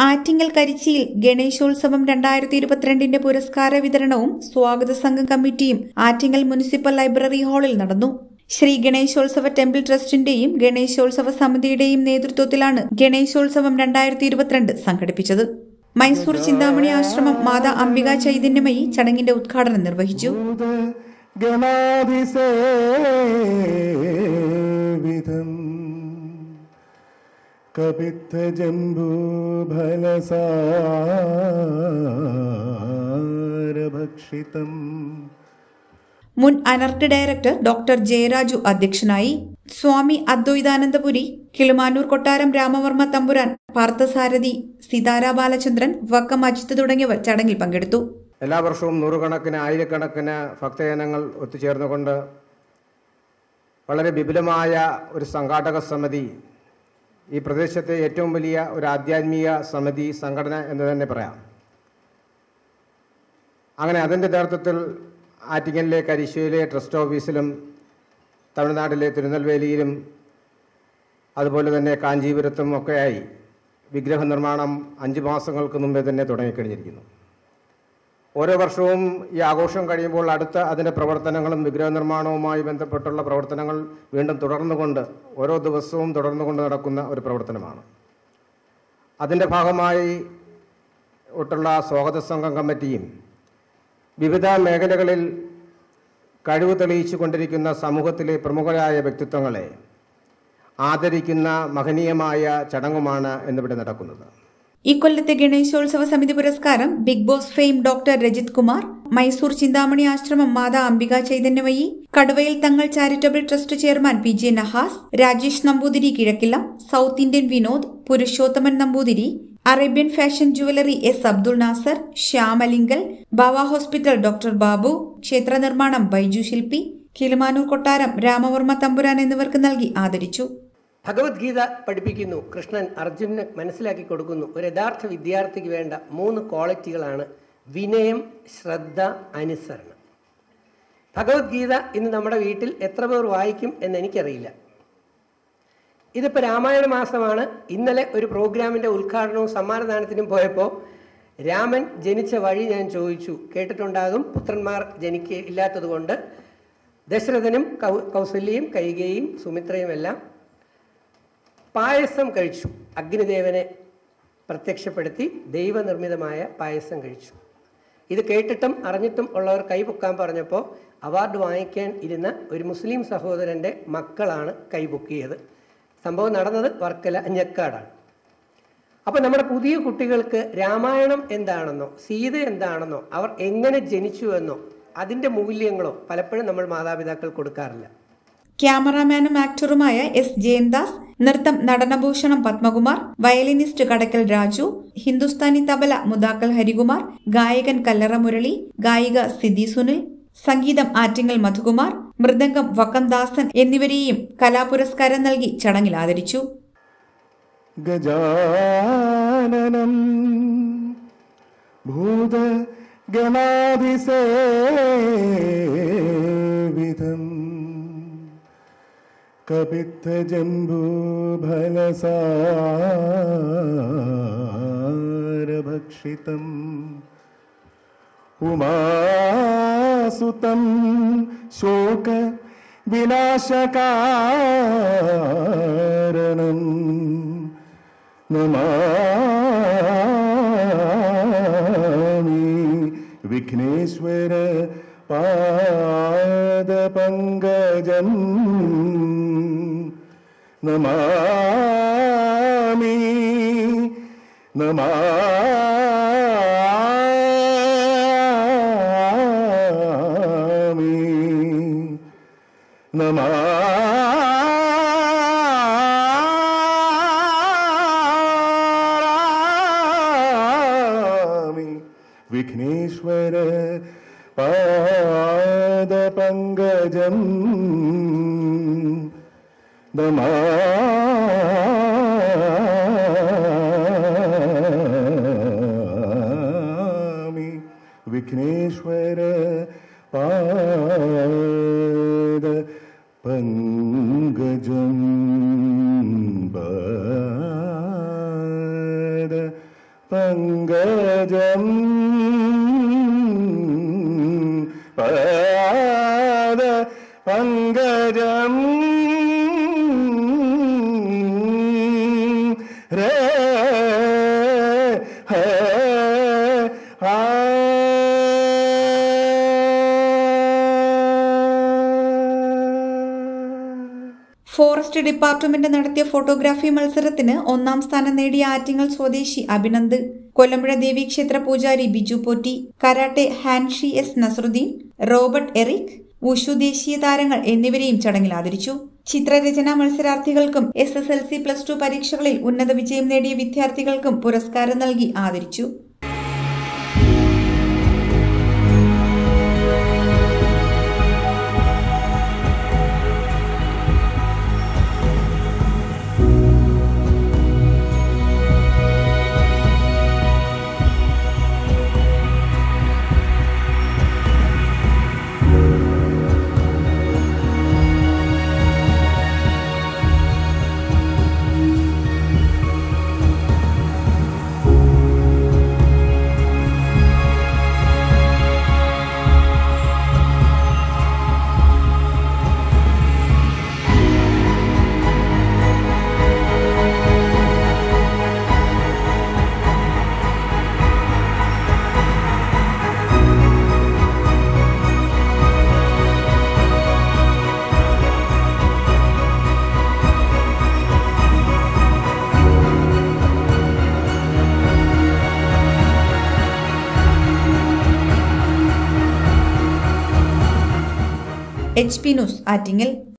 ആറ്റിങ്ങൽ കരിച്ചിയിൽ ഗണേശോത്സവം രണ്ടായിരത്തി ഇരുപത്തിരണ്ടിന്റെ പുരസ്കാര വിതരണവും സ്വാഗത സംഘം കമ്മിറ്റിയും ആറ്റിങ്ങൽ മുനിസിപ്പൽ ലൈബ്രറി ഹാളിൽ നടന്നു ശ്രീ ഗണേശോത്സവ ടെമ്പിൾ ട്രസ്റ്റിന്റെയും ഗണേശോത്സവ സമിതിയുടെയും നേതൃത്വത്തിലാണ് ഗണേശോത്സവം രണ്ടായിരത്തി ഇരുപത്തിരണ്ട് സംഘടിപ്പിച്ചത് മൈസൂർ ചിന്താമണി ആശ്രമം മാതാ അംബിക ചൈതന്യമയി ചടങ്ങിന്റെ ഉദ്ഘാടനം നിർവഹിച്ചു ഗണാതിസേവിതം കപിത്തജംബൂഫലസാരഭക്ഷിതം മുൻ അനർട്ട് ഡയറക്ടർ ഡോക്ടർ ജയരാജു അധ്യക്ഷനായി സ്വാമി അദ്വൈതാനന്ദപുരി കിളിമാനൂർ കൊട്ടാരം രാമവർമ്മ തമ്പുരാൻ പാർത്ഥസാരഥി സിതാര ബാലചന്ദ്രൻ വക്കം അജിത്ത് തുടങ്ങിയവർ ചടങ്ങിൽ പങ്കെടുത്തു എല്ലാ വർഷവും നൂറുകണക്കിന് ആയിരക്കണക്കിന് ഭക്തജനങ്ങൾ ഒത്തുചേർന്നുകൊണ്ട് വളരെ വിപുലമായ ഒരു സംഘാടക സമിതി ഈ പ്രദേശത്തെ ഏറ്റവും വലിയ ഒരു ആധ്യാത്മിക സമിതി സംഘടന എന്ന് തന്നെ പറയാം അങ്ങനെ അതിൻ്റെ നേതൃത്വത്തിൽ ആറ്റിങ്ങലിലെ കരിശ്ശയിലെ ട്രസ്റ്റ് ഓഫീസിലും തമിഴ്നാട്ടിലെ തിരുനെൽവേലിയിലും അതുപോലെ തന്നെ കാഞ്ചീപുരത്തും ഒക്കെയായി വിഗ്രഹ നിർമ്മാണം അഞ്ച് മാസങ്ങൾക്ക് മുമ്പേ തന്നെ തുടങ്ങിക്കഴിഞ്ഞിരിക്കുന്നു ഓരോ വർഷവും ഈ ആഘോഷം കഴിയുമ്പോൾ അടുത്ത അതിൻ്റെ പ്രവർത്തനങ്ങളും വിഗ്രഹ നിർമ്മാണവുമായി ബന്ധപ്പെട്ടുള്ള പ്രവർത്തനങ്ങൾ വീണ്ടും തുടർന്നുകൊണ്ട് ഓരോ ദിവസവും തുടർന്നുകൊണ്ട് നടക്കുന്ന ഒരു പ്രവർത്തനമാണ് അതിൻ്റെ ഭാഗമായി ഒട്ടുള്ള സ്വാഗത സംഘം കമ്മിറ്റിയും വിവിധ മേഖലകളിൽ കഴിവ് തെളിയിച്ചു കൊണ്ടിരിക്കുന്ന സമൂഹത്തിലെ പ്രമുഖരായ വ്യക്തിത്വങ്ങളെ ആദരിക്കുന്ന മഹനീയമായ ചടങ്ങുമാണ് എന്നിവിടെ നടക്കുന്നത് ഇക്കൊല്ലത്തെ ഗണേശോത്സവ സമിതി പുരസ്കാരം Bigg Boss fame doctor Rajith Kumar Mysore Chinthamani Ashramam Mata Ambika Chaitanyamayi കടുവയിൽ Thangal charitable trust chairman P J Nahas Rajesh Namboothiri Kizhakkillam south Indian Vinod Purushothaman Namboothiri Arabian fashion jewellery S Abdul Nasar Shyamalingal Bava hospital doctor Babu ക്ഷേത്ര നിർമ്മാണം ബൈജു ശില്പി കിളിമാനൂർ കൊട്ടാരം രാമവർമ്മ തമ്പുരാൻ എന്നിവർക്ക് നൽകി ആദരിച്ചു ഭഗവത്ഗീത പഠിപ്പിക്കുന്നു കൃഷ്ണൻ അർജുനന് മനസ്സിലാക്കി കൊടുക്കുന്നു ഒരു യഥാർത്ഥ വിദ്യാർത്ഥിക്ക് വേണ്ട മൂന്ന് ക്വാളിറ്റികളാണ് വിനയം ശ്രദ്ധ അനുസരണം ഭഗവത്ഗീത ഇന്ന് നമ്മുടെ വീട്ടിൽ എത്ര പേർ വായിക്കും എന്ന് എനിക്കറിയില്ല ഇതിപ്പോൾ രാമായണ മാസമാണ് ഇന്നലെ ഒരു പ്രോഗ്രാമിൻ്റെ ഉദ്ഘാടനവും സമ്മാനദാനത്തിനും പോയപ്പോൾ രാമൻ ജനിച്ച വഴി ഞാൻ ചോദിച്ചു കേട്ടിട്ടുണ്ടാകും പുത്രന്മാർ ജനിക്ക ഇല്ലാത്തത് കൊണ്ട് ദശരഥനും കൗ കൗസല്യയും കൈകയും സുമിത്രയും എല്ലാം പായസം കഴിച്ചു അഗ്നിദേവനെ പ്രത്യക്ഷപ്പെടുത്തി ദൈവനിർമ്മിതമായ പായസം കഴിച്ചു ഇത് കേട്ടിട്ടും അറിഞ്ഞിട്ടും ഉള്ളവർ കൈപൊക്കാൻ പറഞ്ഞപ്പോൾ അവാർഡ് വാങ്ങിക്കാൻ ഇരുന്ന ഒരു മുസ്ലിം സഹോദരൻ്റെ മക്കളാണ് കൈപൊക്കിയത് സംഭവം നടന്നത് വർക്കല ഞെക്കാടാണ് അപ്പോൾ നമ്മുടെ പുതിയ കുട്ടികൾക്ക് രാമായണം എന്താണെന്നോ സീത എന്താണെന്നോ അവർ എങ്ങനെ ജനിച്ചു എന്നോ അതിൻ്റെ മൂല്യങ്ങളോ പലപ്പോഴും നമ്മൾ മാതാപിതാക്കൾ കൊടുക്കാറില്ല ക്യാമറാമാനും ആക്ടറുമായ എസ് ജയന്ദാസ് നൃത്തം നടനഭൂഷണം പത്മകുമാർ വയലിനിസ്റ്റ് കടക്കൽ രാജു ഹിന്ദുസ്ഥാനി തബല മുതാക്കൽ ഹരികുമാർ ഗായകൻ കല്ലറ മുരളി ഗായിക സിദ്ധി സുനിൽ സംഗീതം ആറ്റിങ്ങൽ മധുകുമാർ മൃദംഗം വക്കം ദാസൻ എന്നിവരെയും കലാപുരസ്കാരം നൽകി ചടങ്ങിൽ ആദരിച്ചു ഗജാനനം ഭൂത ഗണാതിസേവിതം കപിത്തജംബൂഫലസാരഭക്ഷിതം ഉമാസുതം ശോക വിനാശകാരണം നമാമി വിഘ്നേശ്വര പാദപങ്കജം നമാമി നമാമി നമാമി വിഘ്നേശ്വര പാദപങ്കജം നമാമി വിഘ്നേശ്വര പാദ പങ്കജം പാദ പങ്കജം പാദ പങ്കജം രേ ഹേ ആ ഫോറസ്റ്റ് ഡിപ്പാർട്ട്മെന്റ് നടത്തിയ ഫോട്ടോഗ്രാഫി മത്സരത്തിന് ഒന്നാം സ്ഥാനം നേടിയ ആറ്റിങ്ങൽ സ്വദേശി അഭിനന്ദ് കൊല്ലമ്പുഴ ദേവീക്ഷേത്ര പൂജാരി ബിജു പോറ്റി കരാട്ടെ ഹാൻഷി എസ് നസറുദ്ദീൻ റോബർട്ട് എറിക് വുഷു ദേശീയ താരങ്ങൾ എന്നിവരെയും ചടങ്ങിൽ ആദരിച്ചു ചിത്രരചനാ മത്സരാർത്ഥികൾക്കും S S L C plus two പരീക്ഷകളിൽ ഉന്നത വിജയം നേടിയ വിദ്യാർത്ഥികൾക്കും പുരസ്കാരം നൽകി ആദരിച്ചു എച്ച് പി ന്യൂസ് ആറ്റിങ്ങൽ